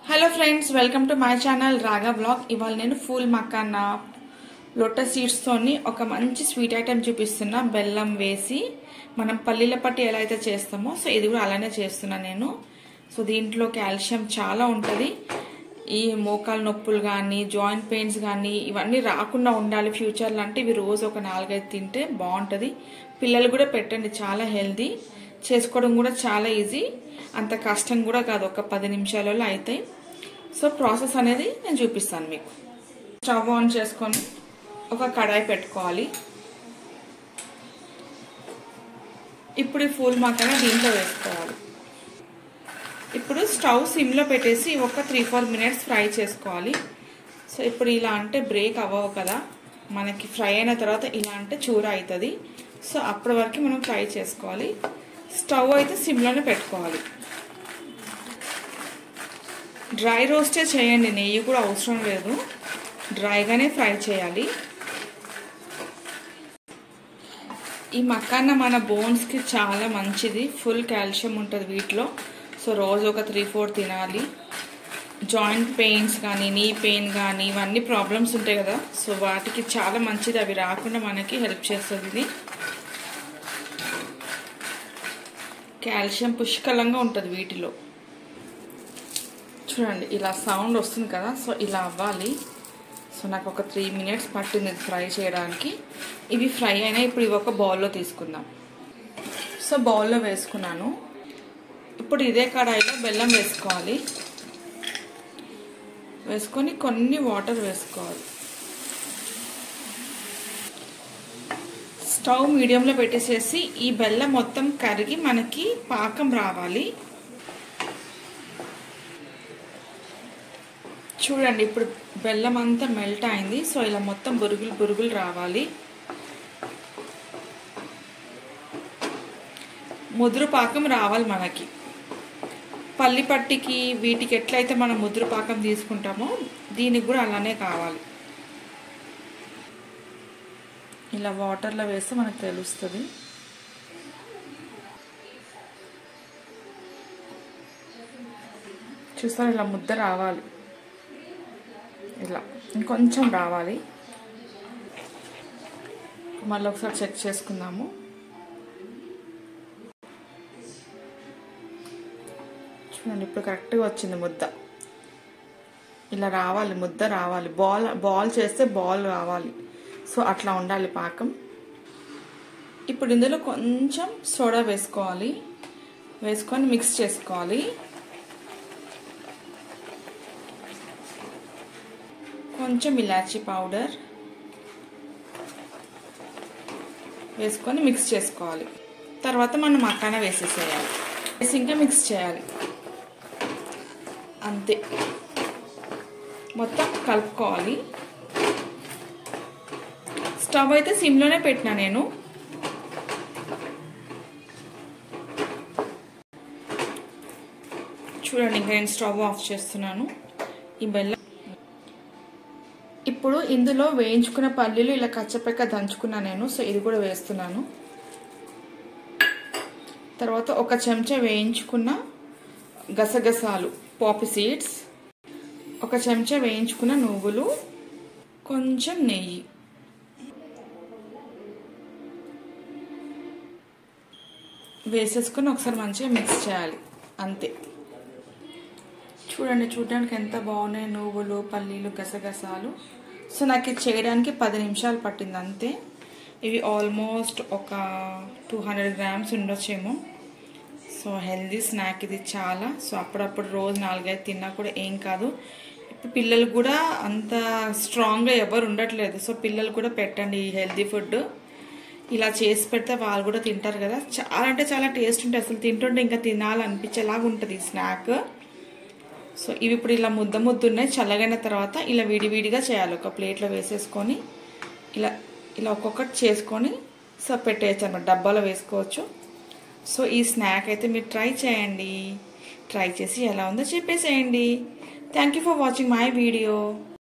hello friends welcome to my channel Raga blog ఇవాళ నేను full makhana lotus సీడ్స్తోని ఒక మంచి స్వీట్ ఐటెం చూపిస్తున్నా బెల్లం వేసి మనం పల్లీల పట్టి ఎలా అయితే చేస్తామో సో ఇది కూడా అలానే చేస్తున్నా నేను సో దీంట్లో కాల్షియం చాలా ఉంటుంది ఈ మోకాలు నొప్పులు కానీ జాయింట్ పెయిన్స్ కానీ ఇవన్నీ రాకుండా ఉండాలి ఫ్యూచర్లో అంటే ఇవి రోజు ఒక నాలుగైదు తింటే బాగుంటుంది పిల్లలు కూడా పెట్టండి చాలా హెల్దీ చేసుకోవడం కూడా చాలా ఈజీ అంత కష్టం కూడా కాదు ఒక పది నిమిషాలలో అవుతాయి సో ప్రాసెస్ అనేది నేను చూపిస్తాను మీకు స్టవ్ ఆన్ చేసుకొని ఒక కడాయి పెట్టుకోవాలి ఇప్పుడు ఈ ఫూల్ మక్కన దీంట్లో వేసుకోవాలి ఇప్పుడు స్టవ్ సిమ్లో పెట్టేసి ఒక త్రీ ఫోర్ మినిట్స్ ఫ్రై చేసుకోవాలి సో ఇప్పుడు ఇలా అంటే బ్రేక్ అవ్వవు కదా మనకి ఫ్రై అయిన తర్వాత ఇలా అంటే చూర అవుతుంది సో అప్పటి వరకు మనం ఫ్రై చేసుకోవాలి స్టవ్ అయితే సిమ్లోనే పెట్టుకోవాలి డ్రై రోస్టే చేయండి నెయ్యి కూడా అవసరం లేదు డ్రైగానే ఫ్రై చేయాలి ఈ మక్కాన్న మన బోన్స్కి చాలా మంచిది ఫుల్ కాల్షియం ఉంటుంది వీటిలో సో రోజు ఒక త్రీ ఫోర్ తినాలి జాయింట్ పెయిన్స్ కానీ నీ పెయిన్ కానీ ఇవన్నీ ప్రాబ్లమ్స్ ఉంటాయి కదా సో వాటికి చాలా మంచిది అవి రాకుండా మనకి హెల్ప్ చేస్తుంది ఇది కాల్షియం పుష్కలంగా ఉంటుంది వీటిలో చూడండి ఇలా సౌండ్ వస్తుంది కదా సో ఇలా అవ్వాలి సో నాకు ఒక త్రీ మినిట్స్ పట్టింది ఫ్రై చేయడానికి ఇవి ఫ్రై అయినా ఇప్పుడు ఇవి ఒక బౌల్లో తీసుకుందాం సో బౌల్లో వేసుకున్నాను ఇప్పుడు ఇదే కడాయిలో బెల్లం వేసుకోవాలి వేసుకొని కొన్ని వాటర్ వేసుకోవాలి స్టవ్ మీడియంలో పెట్టేసేసి ఈ బెల్లం మొత్తం కరిగి మనకి పాకం రావాలి చూడండి ఇప్పుడు బెల్లం అంతా మెల్ట్ అయింది సో ఇలా మొత్తం బురుగులు బురుగులు రావాలి ముదురు పాకం రావాలి మనకి పల్లి పట్టికి వీటికి ఎట్లయితే మనం ముదురు పాకం తీసుకుంటామో దీనికి కూడా అలానే కావాలి ఇలా వాటర్లో వేస్తే మనకు తెలుస్తుంది చూస్తారు ఇలా ముద్ద రావాలి ఇలా ఇంకొంచెం రావాలి మళ్ళీ ఒకసారి చెక్ చేసుకుందాము చూడండి ఇప్పుడు కరెక్ట్గా వచ్చింది ముద్ద ఇలా రావాలి ముద్ద రావాలి బాల్ బాల్ చేస్తే బాల్ రావాలి సో అట్లా ఉండాలి పాకం ఇప్పుడు ఇందులో కొంచెం సోడా వేసుకోవాలి వేసుకొని మిక్స్ చేసుకోవాలి కొంచెం ఇలాచీ పౌడర్ వేసుకొని మిక్స్ చేసుకోవాలి తర్వాత మనం మక్కాన వేసేసేయాలి వేసి ఇంకా మిక్స్ చేయాలి అంతే మొత్తం కలుపుకోవాలి స్టవ్ అయితే సిమ్లోనే పెట్టినా నేను చూడండి ఇంకా నేను స్టవ్ ఆఫ్ చేస్తున్నాను ఈ బెల్లం ఇప్పుడు ఇందులో వేయించుకున్న పల్లీలు ఇలా కచ్చపెక్క దంచుకున్నా నేను సో ఇది కూడా వేస్తున్నాను తర్వాత ఒక చెంచా వేయించుకున్న గసగసాలు పాపీ సీడ్స్ ఒక చెంచా వేయించుకున్న నువ్వులు కొంచెం నెయ్యి వేసేసుకుని ఒకసారి మంచిగా మిక్స్ చేయాలి అంతే చూడండి చూడడానికి ఎంత బాగున్నాయి నువ్వులు పల్లీలు గసగసాలు సో నాకు ఇది చేయడానికి పది నిమిషాలు పట్టింది అంతే ఇవి ఆల్మోస్ట్ ఒక టూ హండ్రెడ్ గ్రామ్స్ ఉండొచ్చేమో సో హెల్దీ స్నాక్ ఇది చాలా సో అప్పుడప్పుడు రోజు నాలుగైదు తిన్నా కూడా ఏం కాదు ఇప్పుడు పిల్లలు కూడా అంత స్ట్రాంగ్గా ఎవరు ఉండట్లేదు సో పిల్లలు కూడా పెట్టండి ఈ హెల్దీ ఫుడ్ ఇలా చేసి పెడితే వాళ్ళు కూడా తింటారు కదా చాలా అంటే చాలా టేస్ట్ ఉంటుంది అసలు తింటుంటే ఇంకా తినాలనిపించేలాగా ఉంటుంది ఈ స్నాక్ సో ఇవి ఇప్పుడు ఇలా ముద్ద ముద్ద ఉన్నాయి చల్లగైన తర్వాత ఇలా విడివిడిగా చేయాలి ఒక ప్లేట్లో వేసేసుకొని ఇలా ఇలా ఒక్కొక్కటి చేసుకొని సో పెట్టేయచ్చు అనమాట డబ్బాలో వేసుకోవచ్చు సో ఈ స్నాక్ అయితే మీరు ట్రై చేయండి ట్రై చేసి ఎలా ఉందో చెప్పేసేయండి thank you for watching my video